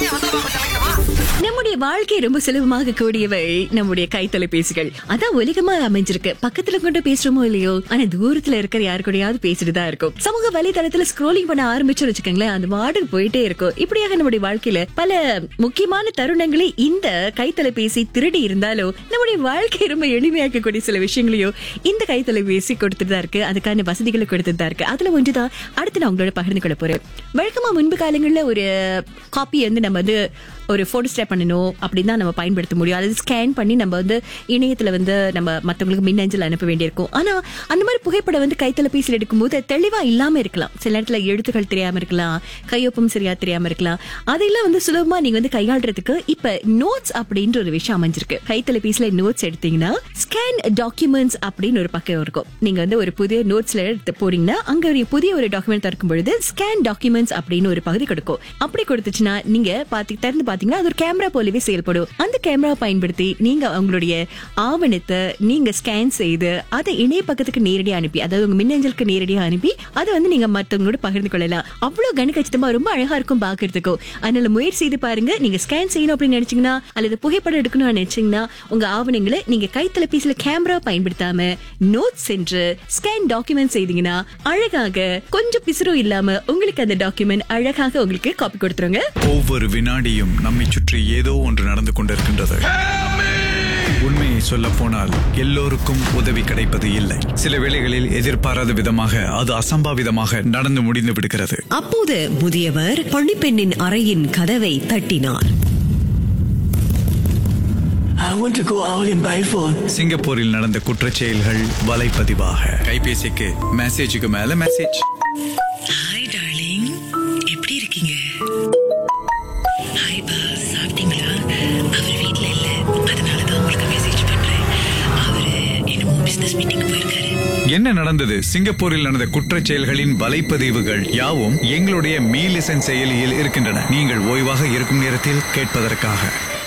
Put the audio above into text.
நம்முடைய வாழ்க்கை ரொம்ப சுலபமாக கூடியவை நம்முடைய கைத்தொலைபேசிகள் அதான் உலகமா அமைஞ்சிருக்கு பக்கத்துல கொண்டு பேசுறோமோ இல்லையோ ஆனா தூரத்துல இருக்கிற யாரு கூடயாவது பேசிட்டு தான் இருக்கும் சமூக வலைதளத்துல ஸ்க்ரோலிங் பண்ண ஆரம்பிச்சு வச்சுக்கோங்களேன் அந்த வார்டு போயிட்டே இருக்கும் இப்படியாக நம்முடைய வாழ்க்கையில பல முக்கியமான தருணங்களை இந்த கைத்தொலைபேசி திருடி இருந்தாலும் நம்முடைய வாழ்க்கை ரொம்ப எளிமையாக்கக்கூடிய சில விஷயங்களையும் இந்த கைத்தொலைபேசி கொடுத்துட்டு தான் இருக்கு அதுக்கான வசதிகளை கொடுத்துட்டு தான் இருக்கு அதுல ஒன்றுதான் அடுத்து நான் உங்களோட பகிர்ந்து கொள்ள போறேன் வழக்கமா முன்பு காலங்கள்ல ஒரு காப்பி வந்து நம்ம வந்து ஒரு போட்டோ ஸ்டேப் பண்ணணும் அப்படின்னு தான் நம்ம பயன்படுத்த முடியும் அதாவது ஸ்கேன் பண்ணி நம்ம வந்து இணையத்துல வந்து நம்ம மத்தவங்களுக்கு மின்னஞ்சல் அனுப்ப வேண்டியிருக்கும் ஆனா அந்த மாதிரி புகைப்படம் வந்து கைத்தொலைபேசியில் எடுக்கும்போது தெளிவா இல்லாம இருக்கலாம் சில நேரத்துல எழுத்துக்கள் தெரியாம இருக்கலாம் கையொப்பம் சரியா தெரியாம இருக்கலாம் அதெல்லாம் வந்து சுலபமா நீங்க வந்து கையாளுறதுக்கு இப்ப நோட்ஸ் அப்படின்ற ஒரு விஷயம் அமைஞ்சிருக்கு கைத்தொலைபேசியில நோட்ஸ் எடுத்தீங்கன்னா ஸ்கேன் டாக்குமெண்ட்ஸ் அப்படின்னு ஒரு பக்கம் இருக்கும் நீங்க வந்து ஒரு புதிய நோட்ஸ்ல எடுத்து போறீங்கன்னா அங்க ஒரு புதிய ஒரு டாக்குமெண்ட் திறக்கும் பொழுது ஸ்கேன் டாக்குமெண்ட்ஸ் அப்படின்னு ஒரு பகுதி கொடுக்கும் அப்படி கொடுத்துச்சுன்னா நீங்க பாத்தி திறந்து பாத்தீங்கன்னா அது ஒரு கேமரா போலவே செயல்படும் அந்த கேமரா பயன்படுத்தி நீங்க உங்களுடைய ஆவணத்தை நீங்க ஸ்கேன் செய்து அதை இணைய பக்கத்துக்கு நேரடியா அனுப்பி அதாவது உங்க மின்னஞ்சலுக்கு நேரடியா அனுப்பி அதை வந்து நீங்க மத்தவங்களோட பகிர்ந்து கொள்ளலாம் அவ்வளவு கணிக்கச்சிதமா ரொம்ப அழகா இருக்கும் பாக்குறதுக்கும் அதனால முயற்சி செய்து பாருங்க நீங்க ஸ்கேன் செய்யணும் அப்படின்னு நினைச்சீங்கன்னா அல்லது புகைப்படம் எடுக்கணும்னு நினைச்சீங்கன்னா உங்க ஆவணங்களை நீங்க கைத்தொலைபேசியில கேமரா பயன்படுத்தாம நோட்ஸ் சென்று ஸ்கேன் டாக்குமெண்ட் செய்தீங்கன்னா அழகாக கொஞ்சம் பிசுறும் இல்லாம உங்களுக்கு அந்த டாக்குமெண்ட் அழகாக உங்களுக்கு காப்பி கொடுத்துருங்க ஒவ்வொரு வினாடியும் நம்மை சுற்றி ஏதோ ஒன்று நடந்து கொண்டிருக்கின்றது உண்மையை சொல்ல போனால் எல்லோருக்கும் உதவி கிடைப்பது இல்லை சில வேளைகளில் எதிர்பாராத விதமாக அது அசம்பாவிதமாக நடந்து முடிந்து விடுகிறது அப்போது முதியவர் பணிப்பெண்ணின் அறையின் கதவை தட்டினார் I want to go out in Biford. சிங்கப்பூரில் நடந்த குற்றச் செயல்கள் வலைப்பதிவாக கைபேசிக்கு மெசேஜுக்கு மேல மெசேஜ் ஹாய் டார்லிங் எப்படி இருக்கீங்க ஹாய் பா சாப்பிட்டீங்களா அவர் வீட்ல இல்ல அதனால தான் உங்களுக்கு மெசேஜ் பண்றேன் அவரு என்னமோ பிசினஸ் மீட்டிங் போயிருக்காரு என்ன நடந்தது சிங்கப்பூரில் நடந்த குற்றச் செயல்களின் வலைப்பதிவுகள் யாவும் எங்களுடைய மீ லிசன் செயலியில் இருக்கின்றன நீங்கள் ஓய்வாக இருக்கும் நேரத்தில் கேட்பதற்காக